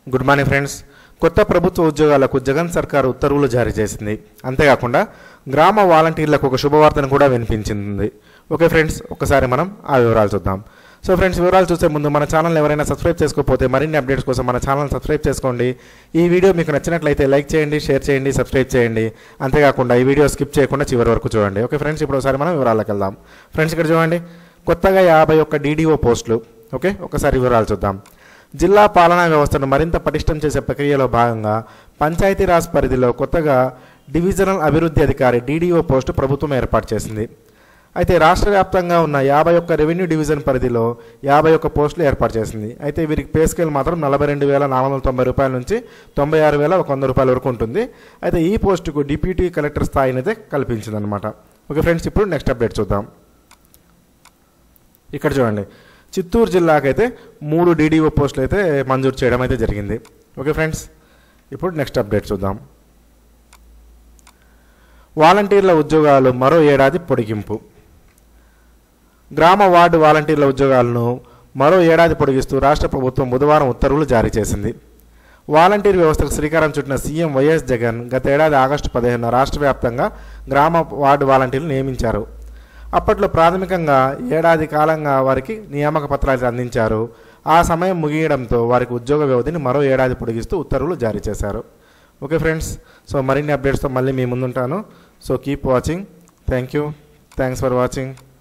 good morning friends కొత్త ప్రభుత్వ ఉద్యోగాలకు జగన్ సర్కార్ ఉత్తర్వులు జారీ చేసింది అంతేకాకుండా గ్రామ వాలంటీర్లకు ఒక శుభవార్తను కూడా వినిపించింది ఓకే ఫ్రెండ్స్ ఒకసారి మనం ఆ వివరాలు చూద్దాం సో ఫ్రెండ్స్ వివరాలు చూసే ముందు మన ఛానల్ ఎవరైనా సబ్స్క్రైబ్ చేసుకోకపోతే మరిన్ని అప్డేట్స్ కోసం మన ఛానల్ సబ్స్క్రైబ్ చేసుకోండి ఈ వీడియో మీకు నచ్చినట్లయితే లైక్ చేయండి షేర్ చేయండి సబ్స్క్రైబ్ చేయండి అంతేకాకుండా ఈ వీడియో స్కిప్ చేయకుండా చివరి వరకు చూడండి ఓకే ఫ్రెండ్స్ ఇప్పుడు ఒకసారి మనం వివరాలకు వెళ్దాం ఫ్రెండ్స్ ఇక్కడ చూడండి కొత్తగా యాభై ఒక్క డీడీఓ పోస్టులు ఓకే ఒకసారి వివరాలు చూద్దాం జిల్లా పాలనా వ్యవస్థను మరింత పటిష్టం చేసే ప్రక్రియలో భాగంగా పంచాయతీరాజ్ పరిధిలో కొత్తగా డివిజనల్ అభివృద్ధి అధికారి డీడీఓ పోస్టు ప్రభుత్వం ఏర్పాటు చేసింది అయితే రాష్ట్ర వ్యాప్తంగా ఉన్న యాభై ఒక్క రెవెన్యూ డివిజన్ పరిధిలో యాభై ఒక్క పోస్టులు ఏర్పాటు చేసింది అయితే వీరికి పే స్కేల్ మాత్రం నలభై రెండు వేల నాలుగు వందల తొంభై రూపాయల నుంచి తొంభై ఆరు వేల ఒక వంద రూపాయల వరకు ఉంటుంది అయితే ఈ పోస్టుకు డిప్యూటీ కలెక్టర్ స్థాయిని అయితే కల్పించిందనమాట ఓకే ఫ్రెండ్స్ ఇప్పుడు నెక్స్ట్ అప్డేట్ చూద్దాం ఇక్కడ చూడండి చిత్తూరు జిల్లాకైతే మూడు డీడీఓ పోస్టులు అయితే మంజూరు చేయడం అయితే జరిగింది ఓకే ఫ్రెండ్స్ ఇప్పుడు నెక్స్ట్ అప్డేట్ చూద్దాం వాలంటీర్ల ఉద్యోగాలు మరో ఏడాది పొడిగింపు గ్రామ వార్డు వాలంటీర్ల ఉద్యోగాలను మరో ఏడాది పొడిగిస్తూ రాష్ట్ర ప్రభుత్వం బుధవారం ఉత్తర్వులు జారీ చేసింది వాలంటీర్ వ్యవస్థకు శ్రీకారం చుట్టిన సీఎం వైఎస్ జగన్ గతేడాది ఆగస్టు పదిహేను రాష్ట్ర వ్యాప్తంగా గ్రామ వార్డు వాలంటీర్లు నియమించారు అప్పట్లో ప్రాథమికంగా ఏడాది కాలంగా వారికి నియామక పత్రాలు అందించారు ఆ సమయం ముగియడంతో వారికి ఉద్యోగ వ్యవధిని మరో ఏడాది పొడిగిస్తూ ఉత్తర్వులు జారీ చేశారు ఓకే ఫ్రెండ్స్ సో మరిన్ని అప్డేట్స్తో మళ్ళీ మీ ముందుంటాను so keep watching thank you thanks for watching